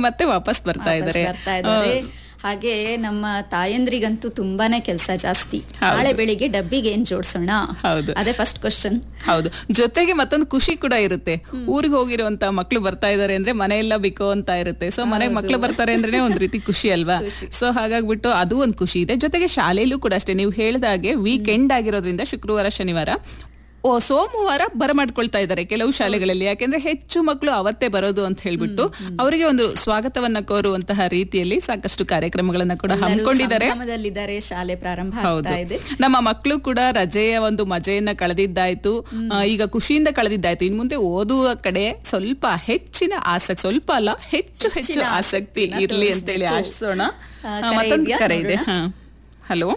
ಮತ್ತೆ ವಾಪಸ್ ಬರ್ತಾ ವಾಪಸ್ ಇದ್ದಾರೆ ಬರ್ತಾ ಇದ್ದಾರೆ ಹಾಗೆ ನಮ್ಮ ತಾಯಂದ್ರಿಗಂತೂ ತುಂಬಾನೇ ಕೆಲಸ ಜಾಸ್ತಿ ಹೌದು. ನಾಳೆ ಬೆಳಿಗ್ಗೆ ಡಬ್ಬಿಗೆ ಏನ್ ಜೋಡ್ಸೋಣ ಹೌದು. ಅದೇ ಫಸ್ಟ್ ಕ್ವಶನ್ ಹೌದು ಜೊತೆಗೆ ಮತ್ತೊಂದು ಖುಷಿ ಕೂಡ ಇರುತ್ತೆ ಊರಿಗೆ ಹೋಗಿರುವಂತ ಮಕ್ಳು ಬರ್ತಾ ಇದಾರೆ ಅಂದ್ರೆ ಮನೆಯೆಲ್ಲ ಬಿಕೋ ಅಂತ ಇರುತ್ತೆ ಸೊ ಮನೆಗೆ ಮಕ್ಳು ಬರ್ತಾರೆ ಅಂದ್ರೆ ಒಂದ್ ರೀತಿ ಖುಷಿ ಅಲ್ವಾ ಸೊ ಹಾಗಾಗ್ಬಿಟ್ಟು ಅದು ಒಂದು ಖುಷಿ ಇದೆ ಜೊತೆಗೆ ಶಾಲೆಯಲ್ಲೂ ಕೂಡ ಅಷ್ಟೇ ನೀವು ಹೇಳ್ದಾಗೆ ವೀಕೆಂಡ್ ಆಗಿರೋದ್ರಿಂದ ಶುಕ್ರವಾರ ಶನಿವಾರ ಓ ಸೋಮವಾರ ಬರಮಾಡ್ಕೊಳ್ತಾ ಇದ್ದಾರೆ ಕೆಲವು ಶಾಲೆಗಳಲ್ಲಿ ಯಾಕೆಂದ್ರೆ ಹೆಚ್ಚು ಮಕ್ಕಳು ಅವತ್ತೇ ಬರೋದು ಅಂತ ಹೇಳ್ಬಿಟ್ಟು ಅವರಿಗೆ ಒಂದು ಸ್ವಾಗತವನ್ನ ಕೋರುವಂತಹ ರೀತಿಯಲ್ಲಿ ಸಾಕಷ್ಟು ಕಾರ್ಯಕ್ರಮಗಳನ್ನ ಕೂಡ ಹಮ್ಮಿಕೊಂಡಿದ್ದಾರೆ ಸಂಭ್ರಮದಲ್ಲಿದ್ದಾರೆ ಶಾಲೆ ಪ್ರಾರಂಭ ಹೌದು ಆಗ್ತಾ ಇದೆ ನಮ್ಮ ಮಕ್ಕಳು ಕೂಡ ರಜೆಯ ಒಂದು ಮಜೆಯನ್ನ ಕಳೆದಿದ್ದಾಯ್ತು ಆ, ಈಗ ಖುಷಿಯಿಂದ ಕಳೆದಿದ್ದಾಯ್ತು ಇನ್ ಮುಂದೆ ಓದುವ ಕಡೆ ಸ್ವಲ್ಪ ಹೆಚ್ಚಿನ ಆಸಕ್ತಿ ಸ್ವಲ್ಪ ಅಲ್ಲ ಹೆಚ್ಚು ಹೆಚ್ಚು ಹೆಚ್ಚಿನ ಆಸಕ್ತಿ ಆಸಕ್ತಿನ ಇರ್ಲಿ ಅಂತೇಳಿ ತೋರಿಸ್ಬೇಕು. ಆಶಿಸೋಣ ಆ, ಆ, ಕರೆ ಮತ್ತೊಂದು ಇದ್ಯಾ? ಕರೆ ಇದೆ ನೋಡೋಣ. ಹಾ ಹಲೋ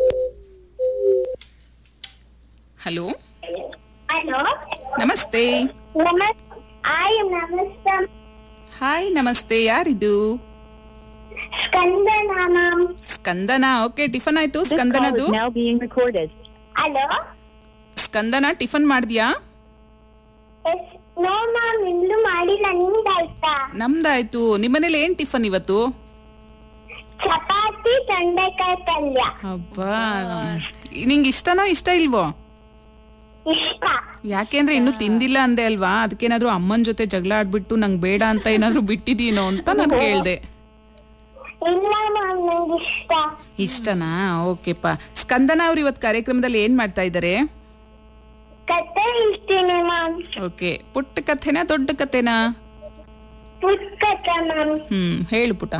ಹಲೋ ಹಲೋ ನಮಸ್ತೆ ನಮಸ್ ಆಯ್ ನಮಸ್ತೆ ಹಾಯ್ ನಮಸ್ತೆ ಯಾರಿದು Skandana ma'am Skandana okay tiffin ಆಯ್ತು ಸ್ಕಂದನದು now being recorded. Hello Skandana tiffin ಮಾಡಿದ್ಯಾ ಎಸ್ ನೋ ಮ್ಯಾಮ್ ಇನ್ನೂ ಮಾಡಿಲ್ಲ ನಿಮ್ದಾಯ್ತಾ ನಮ್ದಾಯ್ತು ನಿಮ್ಮನೇಲಿ ಏನ್ ಟಿಫನ್ ಇವತ್ತು ಚಪಾತಿ ತೊಂಡೆಕಾಯಿ ಪಲ್ಯ ಅಬ್ಬಾ ನಿಂಗೆ ಇಷ್ಟನೋ ಇಷ್ಟ ಇಲ್ವೋ ಇಷ್ಟ ಯಾಕೆಂದ್ರೆ ಇನ್ನು ತಿಂದಿಲ್ಲ ಅಂದೆ ಅಲ್ವಾ ಅದಕ್ಕೇನಾದ್ರೂ ಅಮ್ಮನ್ ಜೊತೆ ಜಗಳ ಆಡ್ಬಿಟ್ಟು ನಂಗ್ ಬೇಡ ಅಂತ ಏನಾದ್ರೂ ಬಿಟ್ಟಿದೀನೋ ಅಂತ ನಾನು ಕೇಳ್ದೆ ಇಲ್ಲ ಮ್ಯಾಮ್ ನಂಗೆ ಇಷ್ಟ ಇಷ್ಟನಾ ಓಕೆಪ್ಪ ಸ್ಕಂದನ ಅವ್ರು ಇವತ್ ಕಾರ್ಯಕ್ರಮದಲ್ಲಿ ಏನ್ ಮಾಡ್ತಾ ಇದ್ದಾರೆ ಕತೆ ಹೇಳ್ತೀನಿ ಮ್ಯಾಮ್ ಓಕೆ ಪುಟ್ಟ ಕಥೆನಾ ದೊಡ್ಡ ಕಥೆನಾ ಪುಟ್ ಕತೆ ಮ್ಯಾಮ್ ಹ್ಮ್ ಹೇಳು ಪುಟ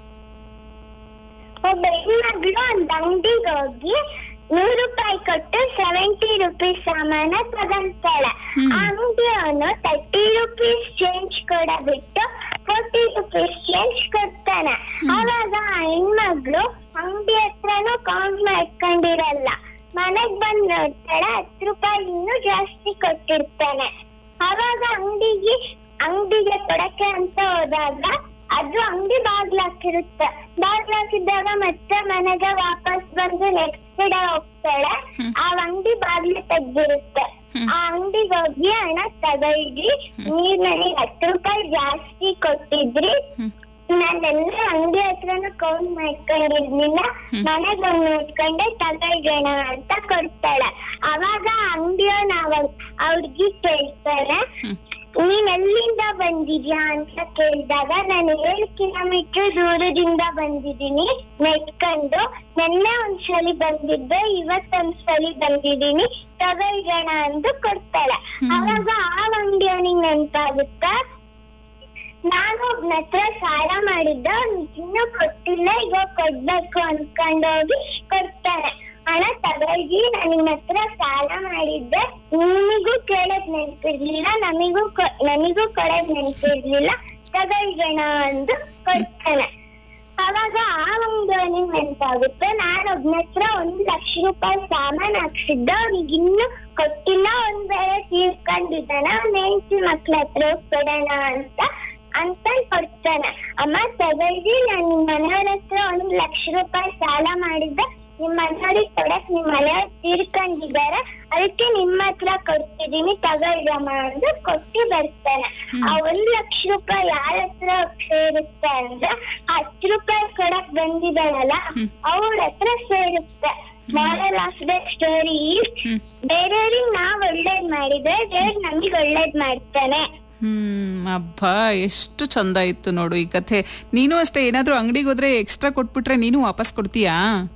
ಒಬ್ಬ ಹೆಣ್ಮಗಳು ಒಂದ್ ಅಂಗಡಿಗೆ ಹೋಗಿ ನೂರು ರೂಪಾಯಿ ಕೊಟ್ಟು ಸೆವೆಂಟಿ ರುಪೀಸ್ ಸಾಮಾನ ತಗೊಂತಾಳೆ ಅಂಗಡಿಯವನು ತರ್ಟಿ ರುಪೀಸ್ ಚೇಂಜ್ ಕೊಡ ಬಿಟ್ಟು ಫೋರ್ಟಿ ರುಪೀಸ್ ಚೇಂಜ್ ಕೊಡ್ತಾನೆ ಅವಾಗ ಆ ಹೆಣ್ಮಗ್ಳು ಅಂಗಡಿ ಹತ್ರನೂ ಕೌಂಟ್ ಮಾಡ್ಕೊಂಡಿರಲ್ಲ ಮನೆಗ್ ಬಂದ್ ನೋಡ್ತಾಳೆ ಹತ್ತು ರೂಪಾಯಿ ಇನ್ನೂ ಜಾಸ್ತಿ ಕೊಟ್ಟಿರ್ತಾನೆ ಅವಾಗ ಅಂಗಡಿಗೆ ಅಂಗಡಿಗೆ ಕೊಡಕ್ಕೆ ಅಂತ ಹೋದಾಗ ಅದು ಅಂಗಡಿ ಬಾಗ್ಲಾಕಿರುತ್ತೆ ಬಾಗ್ಲಾಕಿದ್ದಾಗ ಮತ್ತೆ ಮನೆಗೆ ವಾಪಸ್ ಬಂದು ನೆಕ್ಸ್ಟ್ ಡೇ ಹೋಗ್ತಾಳೆ ಆ ಅಂಗಡಿ ಬಾಗ್ಲು ತೆಗ್ದಿರುತ್ತೆ ಆ ಅಂಗಡಿಗೆ ಹೋಗಿ ಹಣ ತಗೊಳ್ಳಿ ನೀವ್ ನನಗೆ ಹತ್ತು ರೂಪಾಯಿ ಜಾಸ್ತಿ ಕೊಟ್ಟಿದ್ರಿ ನಾನೆಲ್ಲ ಅಂಗಡಿ ಹತ್ರನು ಕೌಂಟ್ ಮಾಡ್ಕೊಂಡಿರ್ಲಿಲ್ಲ ಮನೆಗ್ ಬಂದ್ ನೋಡ್ಕೊಂಡೆ ತಗೊಳ್ಗೋಣ ಅಂತ ಕೊಡ್ತಾಳೆ ಅವಾಗ ಅಂಗಡಿಯವನ ಆ ಹುಡ್ಗಿ ಕೇಳ್ತಾರೆ ನೀನ್ ಎಲ್ಲಿಂದ ಬಂದಿದ್ಯಾ ಅಂತ ಕೇಳಿದಾಗ ನಾನು ಏಳು ಕಿಲೋಮೀಟರ್ ದೂರದಿಂದ ಬಂದಿದ್ದೀನಿ ನೆಟ್ಕೊಂಡು ನಿನ್ನೆ ಒಂದ್ಸಲಿ ಬಂದಿದ್ದೆ ಇವತ್ತೊಂದ್ಸಲಿ ಬಂದಿದ್ದೀನಿ ತಗೊಳ್ಗೋಣ ಅಂತ ಕೊಡ್ತಾಳೆ ಅವಾಗ ಆ ಅಂಗಡಿಯವನಿಗೆ ನೆನ್ಪಾಗುತ್ತೆ ನಾನು ಒಬ್ನ ಹತ್ರ ಸಾಲ ಮಾಡಿದ್ದೆ ಅವ್ನಿಗ್ ಇನ್ನೂ ಕೊಟ್ಟಿಲ್ಲ ಈಗ ಕೊಡ್ಬೇಕು ಅನ್ಕೊಂಡು ಹೋಗಿ ಕೊಡ್ತಾನೆ ಹಣ ತಗೊಳ್ಳಿ ನಾನು ನಿನ್ನ ಹತ್ರ ಸಾಲ ಮಾಡಿದ್ದೆ ನಿಮಗೂ ಕೇಳೋದ್ ನೆನ್ಪಿರ್ಲಿಲ್ಲ ನಮಿಗೂ ಕೊ- ನನಗೂ ಕೊಡೋದ್ ನೆನ್ಪಿರ್ಲಿಲ್ಲ ತಗೊಳ್ಗೋಣ ಅಂದು ಕೊಡ್ತಾನೆ ಅವಾಗ ಆ ಒಂದು ಅವನಿಗೆ ನೆನ್ಪಾಗುತ್ತೆ ನಾನು ಒಬ್ನ ಹತ್ರ ಒಂದ್ ಲಕ್ಷ ರೂಪಾಯಿ ಸಾಮಾನ್ ಹಾಕ್ಸಿದ್ದೆ ಅವ್ನಿಗೆ ಇನ್ನೂ ಕೊಟ್ಟಿಲ್ಲ ಒಂದ್ ಬೇರೆ ತೀರ್ಕೊಂಡಿದ್ದಾನೆ ಅವ್ನ ಹೆಂಡತಿ ಮಕ್ಳ ಹತ್ರ ಹೋಗ್ ಕೊಡೋಣ ಅಂತ ಅಂತ ಕೊಡ್ತಾನೆ ಅಮ್ಮ ತಗೊಳ್ಳಿ ನಾನು ನಿಮ್ ಮನೆಯವ್ರ ಹತ್ರ ಒಂದ್ ಲಕ್ಷ ರೂಪಾಯಿ ಸಾಲ ಮಾಡಿದ್ದೆ ನಿಮ್ ಮನೆಯವ್ರಿಗೆ ಕೊಡಕ್ ನಿಮ್ ಮನೆಯವ್ರು ತೀರ್ಕೊಂಡಿದ್ದಾರೆ ಅದಕ್ಕೆ ನಿಮ್ಮ ಹತ್ರ ಕೊಡ್ತಿದೀನಿ ತಗೊಳ್ರಮ್ಮ ಅಂತ ಕೊಟ್ಟು ಬರ್ತಾನೆ ಆ ಒಂದ್ ಲಕ್ಷ ರೂಪಾಯಿ ಯಾರ ಹತ್ರ ಸೇರುತ್ತೆ ಅಂದ್ರೆ ಹತ್ತು ರೂಪಾಯಿ ಕೊಡಕ್ ಬಂದಿದ್ದಾಳಲ್ಲ ಅವ್ರ ಹತ್ರ ಸೇರುತ್ತೆ ಮಾರಲ್ ಆಫ್ ದ ಸ್ಟೋರಿ ಬೇರೆಯವ್ರಿಗೆ ನಾವ್ ಒಳ್ಳೇದ್ ಮಾಡಿದ್ರೆ ದೇವ್ರ್ ನಮಗ್ ಒಳ್ಳೇದ್ ಮಾಡ್ತಾನೆ ಹ್ಮ್ ಅಬ್ಬಾ ಎಷ್ಟು ಚಂದ ಇತ್ತು ನೋಡು ಈ ಕಥೆ ನೀನು ಅಷ್ಟೇ ಏನಾದ್ರೂ ಅಂಗಡಿಗೆ ಹೋದ್ರೆ ಎಕ್ಸ್ಟ್ರಾ ಕೊಟ್ಬಿಟ್ರೆ ನೀನು ವಾಪಸ್ ಕೊಡ್ತೀಯಾ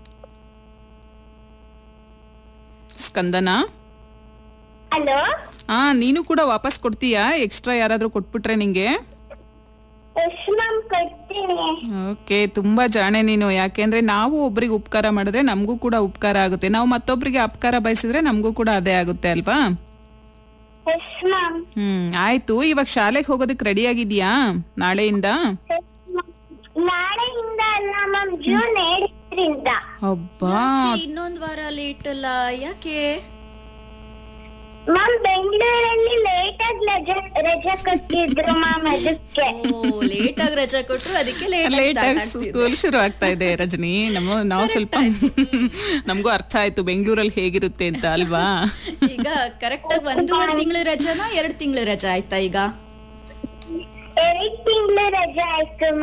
ಸ್ಕಂದನ ಹಲೋ ಆ ನೀನು ಕೂಡ ವಾಪಸ್ ಕೊಡ್ತೀಯಾ ಎಕ್ಸ್ಟ್ರಾ ಯಾರಾದ್ರೂ ಕೊಟ್ಬಿಟ್ರೆ ನಿಂಗೆ ಎಸ್ ಮ್ಯಾಮ್ ಕೊಡ್ತೀನಿ ಓಕೆ ತುಂಬಾ ಜಾಣೆ ನೀನು ಯಾಕೆಂದ್ರೆ ನಾವು ಒಬ್ರಿಗೆ ಉಪಕಾರ ಮಾಡಿದ್ರೆ ನಮಗೂ ಕೂಡ ಉಪಕಾರ ಆಗುತ್ತೆ ನಾವು ಮತ್ತೊಬ್ರಿಗೆ ಅಪಕಾರ ಬಯಸಿದ್ರೆ ನಮಗೂ ಕೂಡ ಅದೇ ಆಗುತ್ತೆ ಅಲ್ವಾ ಎಸ್ ಮ್ಯಾಮ್ ಹ್ಮ್ ಆಯ್ತು ಇವಾಗ ಶಾಲೆಗೆ ಹೋಗೋದಕ್ಕೆ ರೆಡಿ ಆಗಿದ್ಯಾ ನಾಳೆಯಿಂದ ನಾಳೆಯಿಂದ ಅಲ್ಲ ಮ್ಯಾಮ್ ಜೂನ್ ಏಳರಿಂದ ಅಬ್ಬಾ ಇನ್ನೊಂದ್ ವಾರ ಲೇಟ್ ಅಲ್ಲ ಯಾಕೆ ಮ್ಯಾಮ್ ಬೆಂಗಳೂರಲ್ಲಿ ಲೇಟ್ ಆಗಿ ರಜೆ ರಜೆ ಕೊಟ್ಟಿದ್ರು ಮ್ಯಾಮ್ ಅದಕ್ಕೆ ಓ ಲೇಟ್ ಆಗಿ ರಜಾ ಕೊಟ್ರು ಅದಕ್ಕೆ ಲೇಟ್ ಲೇಟ್ ಆಗಿ ಸ್ಕೂಲ್ ಶುರು ಆಗ್ತಾ ಇದೆ ರಜನಿ ನಮ್ಮ ನಾವು ಸ್ವಲ್ಪ ನಮಗೂ ಅರ್ಥ ಆಯ್ತು ಬೆಂಗಳೂರಲ್ಲಿ ಹೇಗಿರುತ್ತೆ ಅಂತ ಅಲ್ವಾ ಈಗ ಕರೆಕ್ಟ್ ಆಗಿ ಒಂದೂವರೆ ತಿಂಗಳು ರಜಾನ ಎರಡ್ ತಿಂಗಳು ರಜಾ ಆಯ್ತಾ ಈಗ ಎರಡ್ ತಿಂಗಳು ರಜೆ ಆಯ್ತು